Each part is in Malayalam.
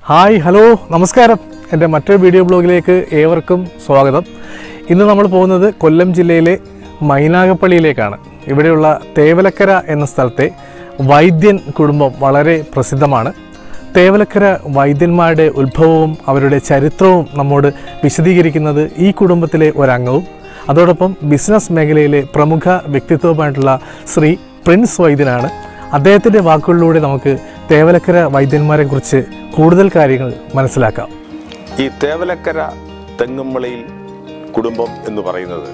ഹായ് ഹലോ നമസ്കാരം എൻ്റെ മറ്റൊരു വീഡിയോ ബ്ലോഗിലേക്ക് ഏവർക്കും സ്വാഗതം ഇന്ന് നമ്മൾ പോകുന്നത് കൊല്ലം ജില്ലയിലെ മൈനാഗപ്പള്ളിയിലേക്കാണ് ഇവിടെയുള്ള തേവലക്കര എന്ന സ്ഥലത്തെ വൈദ്യൻ കുടുംബം വളരെ പ്രസിദ്ധമാണ് തേവലക്കര വൈദ്യന്മാരുടെ ഉത്ഭവവും അവരുടെ ചരിത്രവും നമ്മോട് വിശദീകരിക്കുന്നത് ഈ കുടുംബത്തിലെ ഒരംഗവും അതോടൊപ്പം ബിസിനസ് മേഖലയിലെ പ്രമുഖ വ്യക്തിത്വമായിട്ടുള്ള ശ്രീ പ്രിൻസ് വൈദ്യനാണ് അദ്ദേഹത്തിൻ്റെ വാക്കുകളിലൂടെ നമുക്ക് തേവലക്കര വൈദ്യന്മാരെ കുറിച്ച് കൂടുതൽ കാര്യങ്ങൾ മനസ്സിലാക്കാം ഈ തേവലക്കര തെങ്ങുമ്പളിയിൽ കുടുംബം എന്ന് പറയുന്നത്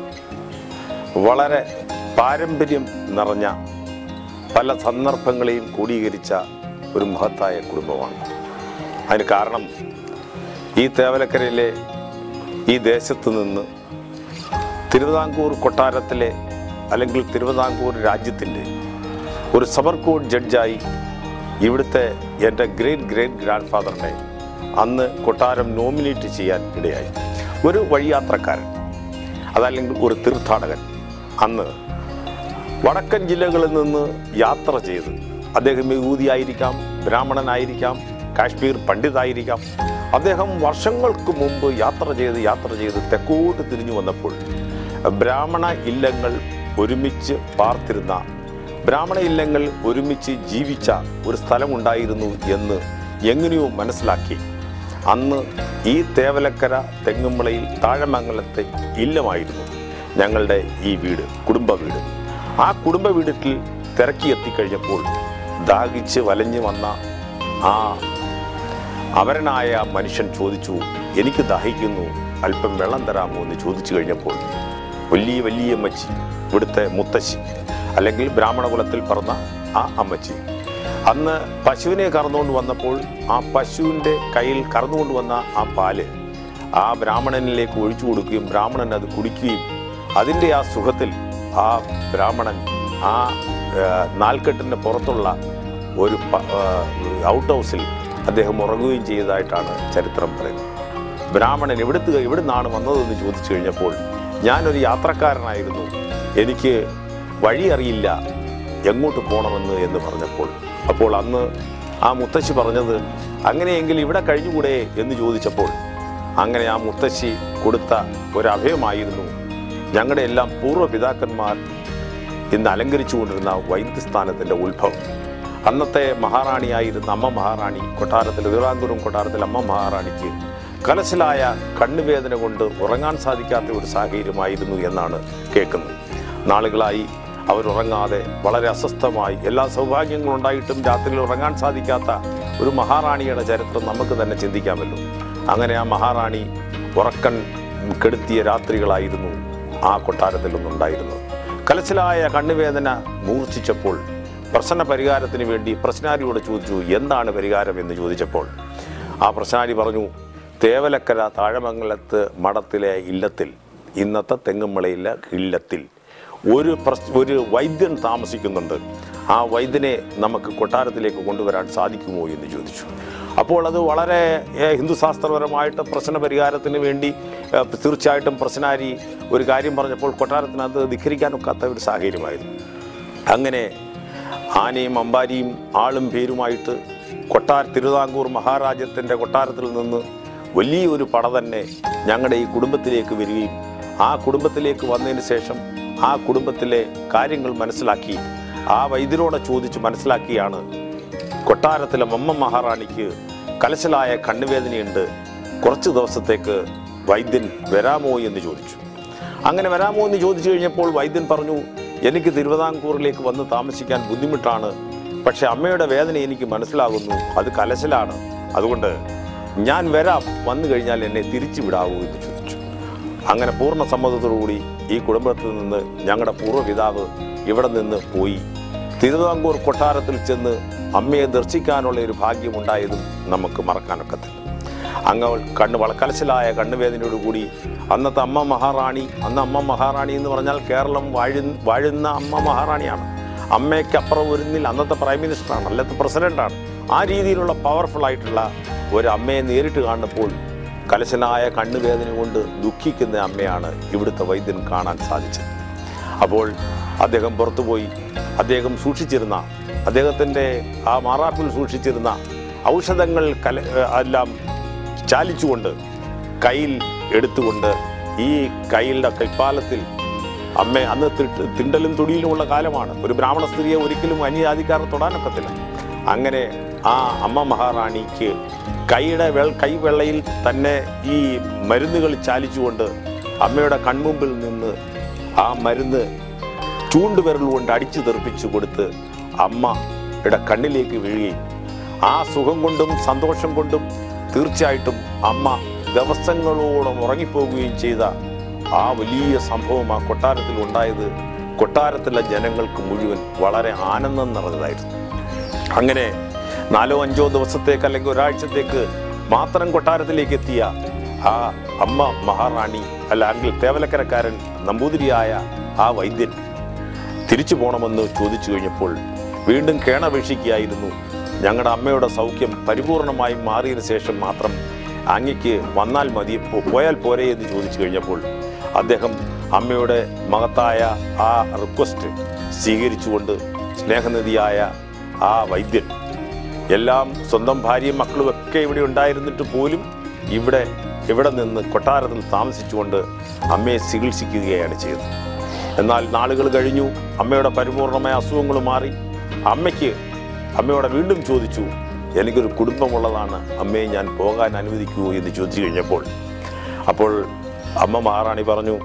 വളരെ പാരമ്പര്യം നിറഞ്ഞ പല സന്ദർഭങ്ങളെയും ക്രോഡീകരിച്ച ഒരു മഹത്തായ കുടുംബമാണ് അതിന് കാരണം ഈ തേവലക്കരയിലെ ഈ ദേശത്ത് നിന്ന് തിരുവിതാംകൂർ കൊട്ടാരത്തിലെ അല്ലെങ്കിൽ തിരുവിതാംകൂർ രാജ്യത്തിൻ്റെ ഒരു സബർ കോഡ് ജഡ്ജായി ഇവിടുത്തെ എൻ്റെ ഗ്രേറ്റ് ഗ്രേറ്റ് ഗ്രാൻഡ് ഫാദറിനെ അന്ന് കൊട്ടാരം നോമിനേറ്റ് ചെയ്യാൻ ഇടയായി ഒരു വഴിയാത്രക്കാരൻ അതല്ലെങ്കിൽ ഒരു തീർത്ഥാടകൻ അന്ന് വടക്കൻ ജില്ലകളിൽ നിന്ന് യാത്ര ചെയ്ത് അദ്ദേഹം യഹൂദിയായിരിക്കാം ബ്രാഹ്മണനായിരിക്കാം കാശ്മീർ പണ്ഡിതായിരിക്കാം അദ്ദേഹം വർഷങ്ങൾക്ക് മുമ്പ് യാത്ര ചെയ്ത് യാത്ര ചെയ്ത് തെക്കോട്ട് തിരിഞ്ഞു വന്നപ്പോൾ ബ്രാഹ്മണ ഇല്ലങ്ങൾ ഒരുമിച്ച് പാർത്തിരുന്ന ബ്രാഹ്മണ ഇല്ലങ്ങൾ ഒരുമിച്ച് ജീവിച്ച ഒരു സ്ഥലമുണ്ടായിരുന്നു എന്ന് എങ്ങനെയോ മനസ്സിലാക്കി അന്ന് ഈ തേവലക്കര തെങ്ങുമ്പളയിൽ താഴമംഗലത്തെ ഇല്ലമായിരുന്നു ഞങ്ങളുടെ ഈ വീട് കുടുംബ വീട് ആ കുടുംബ വീട്ടിൽ തിരക്കി എത്തിക്കഴിഞ്ഞപ്പോൾ ദാഹിച്ച് വലഞ്ഞു വന്ന ആ അവരനായ മനുഷ്യൻ ചോദിച്ചു എനിക്ക് ദാഹിക്കുന്നു അല്പം വെള്ളം തരാമോ എന്ന് ചോദിച്ചു കഴിഞ്ഞപ്പോൾ വലിയ വലിയ അമ്മച്ചി ഇവിടുത്തെ മുത്തശ്ശി അല്ലെങ്കിൽ ബ്രാഹ്മണ കുലത്തിൽ പറഞ്ഞ ആ അമ്മച്ചി അന്ന് പശുവിനെ കറന്നുകൊണ്ട് വന്നപ്പോൾ ആ പശുവിൻ്റെ കയ്യിൽ കറന്നുകൊണ്ട് വന്ന ആ പാല് ആ ബ്രാഹ്മണനിലേക്ക് ഒഴിച്ചു കൊടുക്കുകയും ബ്രാഹ്മണൻ അത് കുടിക്കുകയും അതിൻ്റെ ആ സുഖത്തിൽ ആ ബ്രാഹ്മണൻ ആ ആ, നാൽക്കെട്ടിൻ്റെ പുറത്തുള്ള ഒരു പ- ആ, ഔട്ട് ഹൗസിൽ അദ്ദേഹം ഉറങ്ങുകയും ചെയ്തതായിട്ടാണ് ചരിത്രം പറയുന്നത് ബ്രാഹ്മണൻ എവിടുത്ത് എവിടുന്നാണ് വന്നതെന്ന് ചോദിച്ചു കഴിഞ്ഞപ്പോൾ ഞാനൊരു യാത്രക്കാരനായിരുന്നു എനിക്ക് വഴി അറിയില്ല എങ്ങോട്ട് പോകണമെന്ന് എന്ന് പറഞ്ഞപ്പോൾ അപ്പോൾ അന്ന് ആ മുത്തശ്ശി പറഞ്ഞത് അങ്ങനെയെങ്കിൽ ഇവിടെ കഴിഞ്ഞുകൂടെ എന്ന് ചോദിച്ചപ്പോൾ അങ്ങനെ ആ മുത്തശ്ശി കൊടുത്ത ഒരു അഭയമായിരുന്നു ഞങ്ങളുടെ എല്ലാം പൂർവ്വ പിതാക്കന്മാർ ഇന്ന് അലങ്കരിച്ചുകൊണ്ടിരുന്ന വൈദ്യസ്ഥാനത്തിൻ്റെ ഉത്ഭവം അന്നത്തെ മഹാറാണിയായിരുന്ന അമ്മ മഹാറാണി കൊട്ടാരത്തിൽ തിരുവാങ്കൂറും കൊട്ടാരത്തിൽ അമ്മ മഹാറാണിക്ക് കലശലായ കണ്ണുവേദന കൊണ്ട് ഉറങ്ങാൻ സാധിക്കാത്ത ഒരു സാഹചര്യമായിരുന്നു എന്നാണ് കേൾക്കുന്നത് നാളുകളായി അവരുറങ്ങാതെ വളരെ അസ്വസ്ഥമായി എല്ലാ സൗഭാഗ്യങ്ങളും ഉണ്ടായിട്ടും രാത്രിയിൽ ഉറങ്ങാൻ സാധിക്കാത്ത ഒരു മഹാറാണിയുടെ ചരിത്രം നമുക്ക് തന്നെ ചിന്തിക്കാമല്ലോ അങ്ങനെ ആ മഹാറാണി ഉറക്കൻ കെടുത്തിയ രാത്രികളായിരുന്നു ആ കൊട്ടാരത്തിൽ നിന്നുണ്ടായിരുന്നത് കലശലായ കണ്ണുവേദന മൂർച്ഛിച്ചപ്പോൾ പ്രശ്ന പരിഹാരത്തിന് വേണ്ടി പ്രശ്നാരിയോട് ചോദിച്ചു എന്താണ് പരിഹാരം എന്ന് ചോദിച്ചപ്പോൾ ആ പ്രശ്നാരി പറഞ്ഞു തേവലക്കര താഴമംഗലത്ത് മഠത്തിലെ ഇല്ലത്തിൽ ഇന്നത്തെ തെങ്ങുമളയിലെ ഇല്ലത്തിൽ ഒരു പ്രശ് ഒരു വൈദ്യൻ താമസിക്കുന്നുണ്ട് ആ വൈദ്യനെ നമുക്ക് കൊട്ടാരത്തിലേക്ക് കൊണ്ടുവരാൻ സാധിക്കുമോ എന്ന് ചോദിച്ചു അപ്പോൾ അത് വളരെ ഏഹ്, ഹിന്ദുശാസ്ത്രപരമായിട്ട് പ്രശ്ന പരിഹാരത്തിന് വേണ്ടി ഏഹ്, തീർച്ചയായിട്ടും പ്രശ്നാരി ഒരു കാര്യം പറഞ്ഞപ്പോൾ കൊട്ടാരത്തിനകത്ത് ധിഖരിക്കാനൊക്കാത്ത ഒരു സാഹചര്യമായിരുന്നു അങ്ങനെ ആനയും അമ്പാരിയും ആളും പേരുമായിട്ട് കൊട്ടാര തിരുവിതാംകൂർ മഹാരാജ്യത്തിൻ്റെ കൊട്ടാരത്തിൽ നിന്ന് വലിയൊരു പട തന്നെ ഞങ്ങളുടെ ഈ കുടുംബത്തിലേക്ക് വരികയും ആ കുടുംബത്തിലേക്ക് വന്നതിന് ശേഷം ആ കുടുംബത്തിലെ കാര്യങ്ങൾ മനസ്സിലാക്കി ആ വൈദ്യരോടെ ചോദിച്ച് മനസ്സിലാക്കിയാണ് കൊട്ടാരത്തിലെ മമ്മ മഹാറാണിക്ക് കലശലായ കണ്ണുവേദനയുണ്ട് കുറച്ച് ദിവസത്തേക്ക് വൈദ്യൻ വരാമോ എന്ന് ചോദിച്ചു അങ്ങനെ വരാമോ എന്ന് ചോദിച്ചു കഴിഞ്ഞപ്പോൾ വൈദ്യൻ പറഞ്ഞു എനിക്ക് തിരുവിതാംകൂറിലേക്ക് വന്ന് താമസിക്കാൻ ബുദ്ധിമുട്ടാണ് പക്ഷെ അമ്മയുടെ വേദന എനിക്ക് മനസ്സിലാകുന്നു അത് കലശലാണ് അതുകൊണ്ട് ഞാൻ വരാം വന്നു കഴിഞ്ഞാൽ എന്നെ തിരിച്ചു വിടാവൂ എന്ന് ചോദിച്ചു അങ്ങനെ പൂർണ്ണ സമ്മതത്തോടുകൂടി ഈ കുടുംബത്തിൽ നിന്ന് ഞങ്ങളുടെ പൂർവ്വപിതാവ് ഇവിടെ നിന്ന് പോയി തിരുവിതാംകൂർ കൊട്ടാരത്തിൽ ചെന്ന് അമ്മയെ ദർശിക്കാനുള്ള ഒരു ഭാഗ്യമുണ്ടായതും നമുക്ക് മറക്കാനൊക്കത്തില്ല അങ്ങ് കണ്ണ് വളക്കലശലായ കണ്ണുവേദനയോടുകൂടി അന്നത്തെ അമ്മ മഹാറാണി അന്ന് അമ്മ മഹാറാണി എന്ന് പറഞ്ഞാൽ കേരളം വാഴു വാഴുന്ന അമ്മ മഹാറാണിയാണ് അമ്മയ്ക്കപ്പുറം ഒരുന്നിൽ അന്നത്തെ പ്രൈം മിനിസ്റ്ററാണ് അല്ലത്തെ പ്രസിഡന്റാണ് ആ രീതിയിലുള്ള പവർഫുൾ ആയിട്ടുള്ള ഒരു അമ്മയെ നേരിട്ട് കാണുമ്പോൾ കലശനായ കണ്ണുവേദന കൊണ്ട് ദുഃഖിക്കുന്ന അമ്മയാണ് ഇവിടുത്തെ വൈദ്യൻ കാണാൻ സാധിച്ചത് അപ്പോൾ അദ്ദേഹം പുറത്തുപോയി അദ്ദേഹം സൂക്ഷിച്ചിരുന്ന അദ്ദേഹത്തിൻ്റെ ആ മാറാപ്പിൽ സൂക്ഷിച്ചിരുന്ന ഔഷധങ്ങൾ കല എല്ലാം ചാലിച്ചുകൊണ്ട് കയ്യിൽ എടുത്തുകൊണ്ട് ഈ കയ്യിലെ കൈപ്പാലത്തിൽ അമ്മ അന്ന് തിട്ട് തിണ്ടലും തൊടിയിലുമുള്ള കാലമാണ് ഒരു ബ്രാഹ്മണ സ്ത്രീയെ ഒരിക്കലും അന്യജാതിക്കാരൻ തൊടാനൊക്കത്തില്ല അങ്ങനെ ആ അമ്മ മഹാറാണിക്ക് കൈയുടെ വെൾ കൈവെള്ളയിൽ തന്നെ ഈ മരുന്നുകൾ ചാലിച്ചുകൊണ്ട് അമ്മയുടെ കൺമുമ്പിൽ നിന്ന് ആ മരുന്ന് ചൂണ്ടുവിരൽ കൊണ്ട് അടിച്ചു തെറിപ്പിച്ചു കൊടുത്ത് അമ്മയുടെ കണ്ണിലേക്ക് വീഴുകയും ആ സുഖം കൊണ്ടും സന്തോഷം കൊണ്ടും തീർച്ചയായിട്ടും അമ്മ ദിവസങ്ങളോളം ഉറങ്ങിപ്പോകുകയും ചെയ്ത ആ വലിയ സംഭവം ആ കൊട്ടാരത്തിൽ ഉണ്ടായത് കൊട്ടാരത്തിലെ ജനങ്ങൾക്ക് മുഴുവൻ വളരെ ആനന്ദം നിറഞ്ഞതായിരുന്നു അങ്ങനെ നാലോ അഞ്ചോ ദിവസത്തേക്ക് അല്ലെങ്കിൽ ഒരാഴ്ചത്തേക്ക് മാത്രം കൊട്ടാരത്തിലേക്ക് എത്തിയ ആ അമ്മ മഹാറാണി അല്ലെങ്കിൽ തേവലക്കരക്കാരൻ നമ്പൂതിരിയായ ആ വൈദ്യൻ തിരിച്ചു പോകണമെന്ന് ചോദിച്ചു കഴിഞ്ഞപ്പോൾ വീണ്ടും കേണപേക്ഷിക്കുകയായിരുന്നു ഞങ്ങളുടെ അമ്മയുടെ സൗഖ്യം പരിപൂർണമായും മാറിയതിനു ശേഷം മാത്രം അങ്ങയ്ക്ക് വന്നാൽ മതി പോ- പോയാൽ പോരെ എന്ന് ചോദിച്ചു കഴിഞ്ഞപ്പോൾ അദ്ദേഹം അമ്മയുടെ മഹത്തായ ആ റിക്വസ്റ്റ് സ്വീകരിച്ചുകൊണ്ട് സ്നേഹനിധിയായ ആ വൈദ്യൻ എല്ലാം സ്വന്തം ഭാര്യയും മക്കളും ഒക്കെ ഇവിടെ ഉണ്ടായിരുന്നിട്ട് പോലും ഇവിടെ ഇവിടെ നിന്ന് കൊട്ടാരത്തിൽ താമസിച്ചുകൊണ്ട് അമ്മയെ ചികിത്സിക്കുകയാണ് ചെയ്തത് എന്നാൽ നാളുകൾ കഴിഞ്ഞു അമ്മയുടെ പരിപൂർണമായ അസുഖങ്ങൾ മാറി അമ്മയ്ക്ക് അമ്മയോട് വീണ്ടും ചോദിച്ചു എനിക്കൊരു കുടുംബമുള്ളതാണ് അമ്മയെ ഞാൻ പോകാൻ അനുവദിക്കുമോ എന്ന് ചോദിച്ചു കഴിഞ്ഞപ്പോൾ അപ്പോൾ അമ്മ മഹാറാണി പറഞ്ഞു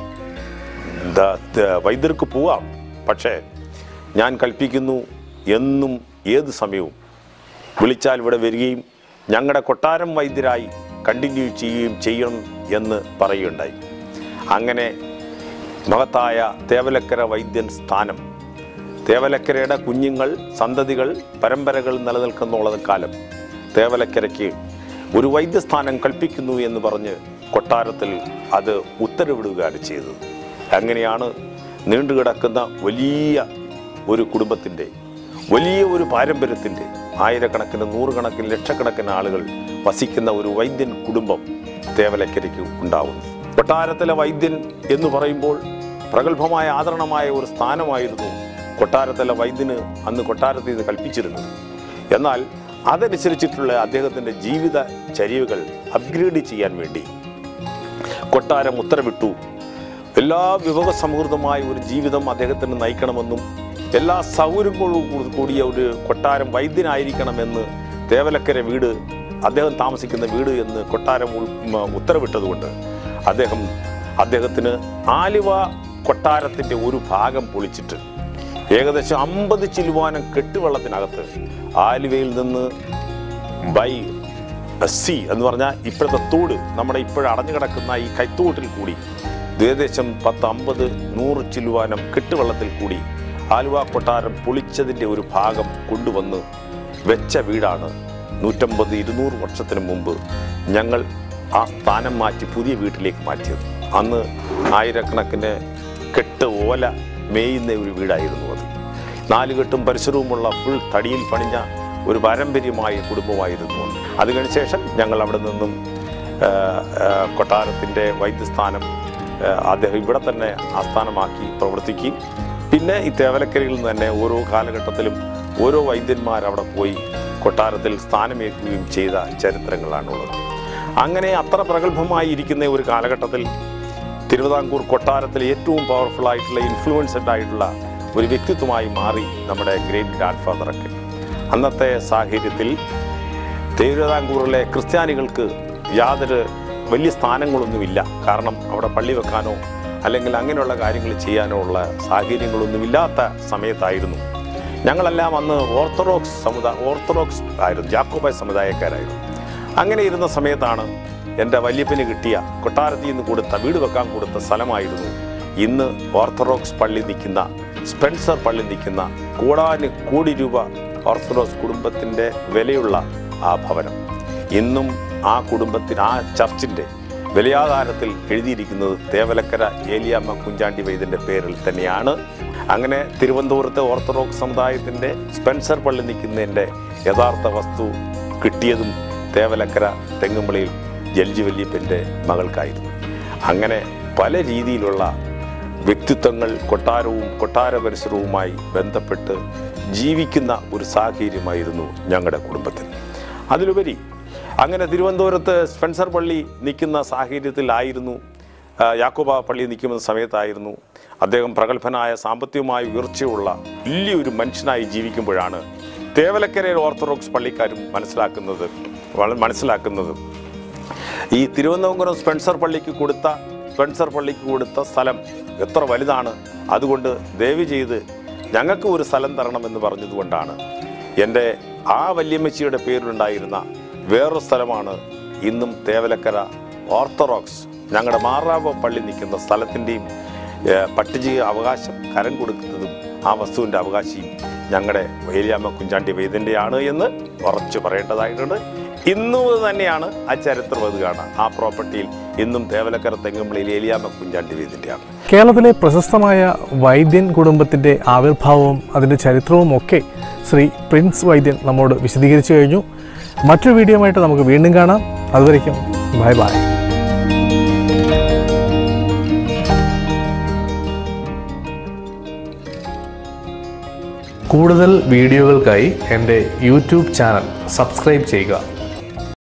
"ദ- ദ- വൈദ്യർക്ക് പോവാം പക്ഷേ ഞാൻ കൽപ്പിക്കുന്നു എന്നും ഏത് സമയവും വിളിച്ചാൽ ഇവിടെ വരികയും ഞങ്ങളുടെ കൊട്ടാരം വൈദ്യരായി കണ്ടിന്യൂ ചെയ്യുകയും ചെയ്യണം എന്ന് പറയുകയുണ്ടായി അങ്ങനെ മഹത്തായ തേവലക്കര വൈദ്യൻ സ്ഥാനം തേവലക്കരയുടെ കുഞ്ഞുങ്ങൾ സന്തതികൾ പരമ്പരകൾ നിലനിൽക്കുന്നുള്ള കാലം തേവലക്കരയ്ക്ക് ഒരു വൈദ്യസ്ഥാനം കൽപ്പിക്കുന്നു എന്ന് പറഞ്ഞ് കൊട്ടാരത്തിൽ അത് ഉത്തരവിടുകയാണ് ചെയ്തത് അങ്ങനെയാണ് നീണ്ടുകിടക്കുന്ന വലിയ ഒരു കുടുംബത്തിൻ്റെ വലിയ ഒരു പാരമ്പര്യത്തിൻ്റെ ആയിരക്കണക്കിന് നൂറുകണക്കിന് ലക്ഷക്കണക്കിന് ആളുകൾ വസിക്കുന്ന ഒരു വൈദ്യൻ കുടുംബം തേവലക്കരയ്ക്ക് ഉണ്ടാവുന്നു കൊട്ടാരത്തിലെ വൈദ്യൻ എന്ന് പറയുമ്പോൾ പ്രഗത്ഭമായ ആദരണമായ ഒരു സ്ഥാനമായിരുന്നു കൊട്ടാരത്തിലെ വൈദ്യന് അന്ന് കൊട്ടാരത്തിൽ ഇത് കൽപ്പിച്ചിരുന്നത് എന്നാൽ അതനുസരിച്ചിട്ടുള്ള അദ്ദേഹത്തിൻ്റെ ജീവിത ചര്യകൾ അപ്ഗ്രേഡ് ചെയ്യാൻ വേണ്ടി കൊട്ടാരം ഉത്തരവിട്ടു എല്ലാ വിഭവസമൃദ്ധമായ ഒരു ജീവിതം അദ്ദേഹത്തിന് നയിക്കണമെന്നും എല്ലാ സൗകര്യങ്ങളോടും കൂടി- കൂടിയ ഒരു കൊട്ടാരം വൈദ്യനായിരിക്കണമെന്ന് തേവലക്കര വീട് അദ്ദേഹം താമസിക്കുന്ന വീട് എന്ന് കൊട്ടാരം ഉൾ- ഉം, ഉത്തരവിട്ടതുകൊണ്ട് അദ്ദേഹം അദ്ദേഹത്തിന് ആലുവ കൊട്ടാരത്തിൻ്റെ ഒരു ഭാഗം പൊളിച്ചിട്ട് ഏകദേശം അമ്പത് ചിലുവാനം കെട്ടുവെള്ളത്തിനകത്ത് ആലുവയിൽ നിന്ന് ബൈ സി എന്ന് പറഞ്ഞാൽ ഇപ്പോഴത്തെ തോട് നമ്മുടെ ഇപ്പോഴും അടഞ്ഞു കിടക്കുന്ന ഈ കൈത്തോട്ടിൽ കൂടി ഏകദേശം പത്ത് അമ്പത് നൂറ് ചിലുവാനം കെട്ടുവെള്ളത്തിൽ കൂടി ആലുവ കൊട്ടാരം പൊളിച്ചതിൻ്റെ ഒരു ഭാഗം കൊണ്ടുവന്ന് വെച്ച വീടാണ് നൂറ്റമ്പത് ഇരുന്നൂറ് വർഷത്തിന് മുമ്പ് ഞങ്ങൾ ആ സ്ഥാനം മാറ്റി പുതിയ വീട്ടിലേക്ക് മാറ്റിയത് അന്ന് ആയിരക്കണക്കിന് കെട്ട് ഓല മേയുന്ന ഒരു വീടായിരുന്നു അത് നാലുകെട്ടും പരിസരവുമുള്ള ഫുൾ തടിയിൽ പണിഞ്ഞ ഒരു പാരമ്പര്യമായ കുടുംബമായിരുന്നു അത്. അത് കഴിഞ്ഞ ശേഷം ഞങ്ങൾ അവിടെ നിന്നും ആ, ആ, കൊട്ടാരത്തിൻ്റെ വൈദ്യസ്ഥാനം ആ, അദ്ദേഹം ഇവിടെ തന്നെ ആസ്ഥാനമാക്കി പ്രവർത്തിക്കുകയും പിന്നെ ഈ തേവലക്കരയിൽ നിന്ന് തന്നെ ഓരോ കാലഘട്ടത്തിലും ഓരോ വൈദ്യന്മാർ അവിടെ പോയി കൊട്ടാരത്തിൽ സ്ഥാനമേൽക്കുകയും ചെയ്ത ചരിത്രങ്ങളാണുള്ളത് അങ്ങനെ അത്ര പ്രഗത്ഭമായി ഇരിക്കുന്ന ഒരു കാലഘട്ടത്തിൽ തിരുവിതാംകൂർ കൊട്ടാരത്തിലെ ഏറ്റവും പവർഫുൾ ആയിട്ടുള്ള ഇൻഫ്ലുവൻസഡ് ആയിട്ടുള്ള ഒരു വ്യക്തിത്വമായി മാറി നമ്മുടെ ഗ്രേറ്റ് ഗ്രാൻഡ് ഫാദറൊക്കെ അന്നത്തെ സാഹചര്യത്തിൽ തിരുവിതാംകൂറിലെ ക്രിസ്ത്യാനികൾക്ക് യാതൊരു വലിയ സ്ഥാനങ്ങളൊന്നുമില്ല കാരണം അവിടെ പള്ളി വെക്കാനോ അല്ലെങ്കിൽ അങ്ങനെയുള്ള കാര്യങ്ങൾ ചെയ്യാനോ ഉള്ള സാഹചര്യങ്ങളൊന്നുമില്ലാത്ത സമയത്തായിരുന്നു ഞങ്ങളെല്ലാം അന്ന് ഓർത്തഡോക്സ് സമുദായ ഓർത്തഡോക്സ് ആയിരുന്നു ജാക്കോബായ സമുദായക്കാരായിരുന്നു അങ്ങനെ ഇരുന്ന സമയത്താണ് എൻ്റെ വല്യപ്പന് കിട്ടിയ കൊട്ടാരത്തിൽ നിന്ന് കൊടുത്ത വീട് വെക്കാൻ കൊടുത്ത സ്ഥലമായിരുന്നു ഇന്ന് ഓർത്തഡോക്സ് പള്ളി നിൽക്കുന്ന സ്പെൻസർ പള്ളി നിൽക്കുന്ന കൂടാന് കോടി രൂപ ഓർത്തഡോക്സ് കുടുംബത്തിൻ്റെ വിലയുള്ള ആ ഭവനം ഇന്നും ആ കുടുംബത്തിന് ആ ചർച്ചിൻ്റെ വിലയാധാരത്തിൽ എഴുതിയിരിക്കുന്നത് തേവലക്കര ഏലിയാമ്മ കുഞ്ചാണ്ടി വൈദ്യൻ്റെ പേരിൽ തന്നെയാണ് അങ്ങനെ തിരുവനന്തപുരത്തെ ഓർത്തഡോക്സ് സമുദായത്തിൻ്റെ സ്പെൻസർ പള്ളി നിൽക്കുന്നതിൻ്റെ യഥാർത്ഥ വസ്തു കിട്ടിയതും തേവലക്കര തെങ്ങുമ്പളിയിൽ ജൽജി വല്യപ്പൻ്റെ മകൾക്കായിരുന്നു അങ്ങനെ പല രീതിയിലുള്ള വ്യക്തിത്വങ്ങൾ കൊട്ടാരവും കൊട്ടാര പരിസരവുമായി ബന്ധപ്പെട്ട് ജീവിക്കുന്ന ഒരു സാഹചര്യമായിരുന്നു ഞങ്ങളുടെ കുടുംബത്തിൽ അതിലുപരി അങ്ങനെ തിരുവനന്തപുരത്ത് സ്പെൻസർ പള്ളി നിൽക്കുന്ന സാഹചര്യത്തിലായിരുന്നു ആ, യാക്കോബ പള്ളി നിൽക്കുന്ന സമയത്തായിരുന്നു അദ്ദേഹം പ്രഗത്ഭനായ സാമ്പത്തികമായ ഉയർച്ചയുള്ള വലിയൊരു മനുഷ്യനായി ജീവിക്കുമ്പോഴാണ് തേവലക്കരയിൽ ഓർത്തഡോക്സ് പള്ളിക്കാരും മനസ്സിലാക്കുന്നത് വള- മനസ്സിലാക്കുന്നത് ഈ തിരുവനന്തപുരം സ്പെൻസർ പള്ളിക്ക് കൊടുത്ത സ്പെൻസർ പള്ളിക്ക് കൊടുത്ത സ്ഥലം എത്ര വലുതാണ് അതുകൊണ്ട് ദയവ് ചെയ്ത് ഞങ്ങൾക്ക് ഒരു സ്ഥലം തരണമെന്ന് പറഞ്ഞതുകൊണ്ടാണ് എൻ്റെ ആ വല്യമ്മച്ചിയുടെ പേരിലുണ്ടായിരുന്ന വേറൊരു സ്ഥലമാണ് ഇന്നും തേവലക്കര ഓർത്തഡോക്സ് ഞങ്ങളുടെ മാറാവ പള്ളി നിൽക്കുന്ന സ്ഥലത്തിൻ്റെയും പട്ടിക അവകാശം കരം കൊടുക്കുന്നതും ആ വസ്തുവിൻ്റെ അവകാശിയും ഞങ്ങളുടെ ഏലിയാമ്മ കുഞ്ചാണ്ടി വൈദ്യൻ്റെയാണ് എന്ന് ഉറച്ചു പറയേണ്ടതായിട്ടുണ്ട് ഇന്നും ഇത് തന്നെയാണ് ആ ചരിത്രം അത് കാണാം ആ പ്രോപ്പർട്ടിയിൽ ഇന്നും തേവലക്കര തെങ്ങുമ്പള്ളിയിൽ ഏലിയാമ്മ കുഞ്ചാണ്ടി വൈദ്യൻ്റെയാണ് കേരളത്തിലെ പ്രശസ്തമായ വൈദ്യൻ കുടുംബത്തിൻ്റെ ആവിർഭാവവും അതിൻ്റെ ചരിത്രവും ഒക്കെ ശ്രീ പ്രിൻസ് വൈദ്യൻ നമ്മോട് വിശദീകരിച്ചു കഴിഞ്ഞു മറ്റൊരു വീഡിയോ ആയിട്ട് നമുക്ക് വീണ്ടും കാണാം അതുവരയ്ക്കും ബൈ ബൈ കൂടുതൽ വീഡിയോകൾക്കായി എൻ്റെ യൂട്യൂബ് ചാനൽ സബ്സ്ക്രൈബ് ചെയ്യുക